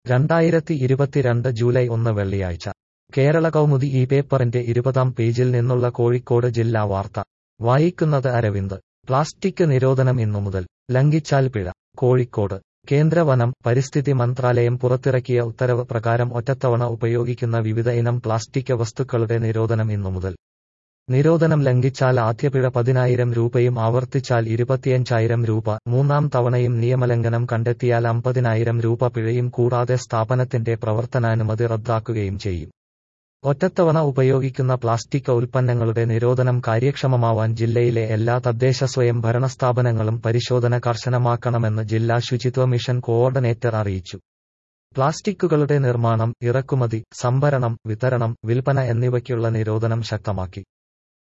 രണ്ടായിരത്തി ഇരുപത്തിരണ്ട് ജൂലൈ ഒന്ന് വെള്ളിയാഴ്ച കേരള കൗമുദി ഈ പേപ്പറിന്റെ ഇരുപതാം പേജിൽ നിന്നുള്ള കോഴിക്കോട് ജില്ലാ വാർത്ത വായിക്കുന്നത് അരവിന്ദ് പ്ലാസ്റ്റിക് നിരോധനം ഇന്നു മുതൽ ലംഘിച്ചാൽ പിഴ കോഴിക്കോട് കേന്ദ്ര വനം പരിസ്ഥിതി മന്ത്രാലയം പുറത്തിറക്കിയ ഉത്തരവ് പ്രകാരം ഒറ്റത്തവണ ഉപയോഗിക്കുന്ന വിവിധ ഇനം പ്ലാസ്റ്റിക് വസ്തുക്കളുടെ നിരോധനം ഇന്നു മുതൽ നിരോധനം ലംഘിച്ചാൽ ആദ്യപിഴ പതിനായിരം രൂപയും ആവർത്തിച്ചാൽ ഇരുപത്തിയഞ്ചായിരം രൂപ മൂന്നാം തവണയും നിയമലംഘനം കണ്ടെത്തിയാൽ അമ്പതിനായിരം രൂപ പിഴയും കൂടാതെ സ്ഥാപനത്തിന്റെ പ്രവർത്തനാനുമതി റദ്ദാക്കുകയും ചെയ്യും ഒറ്റത്തവണ ഉപയോഗിക്കുന്ന പ്ലാസ്റ്റിക് ഉൽപ്പന്നങ്ങളുടെ നിരോധനം കാര്യക്ഷമമാവാൻ ജില്ലയിലെ എല്ലാ തദ്ദേശ സ്വയം ഭരണ സ്ഥാപനങ്ങളും പരിശോധന കർശനമാക്കണമെന്ന് ജില്ലാ ശുചിത്വ മിഷൻ കോഓർഡിനേറ്റർ അറിയിച്ചു പ്ലാസ്റ്റിക്കുകളുടെ നിർമ്മാണം ഇറക്കുമതി സംഭരണം വിതരണം വിൽപ്പന എന്നിവയ്ക്കുള്ള നിരോധനം ശക്തമാക്കി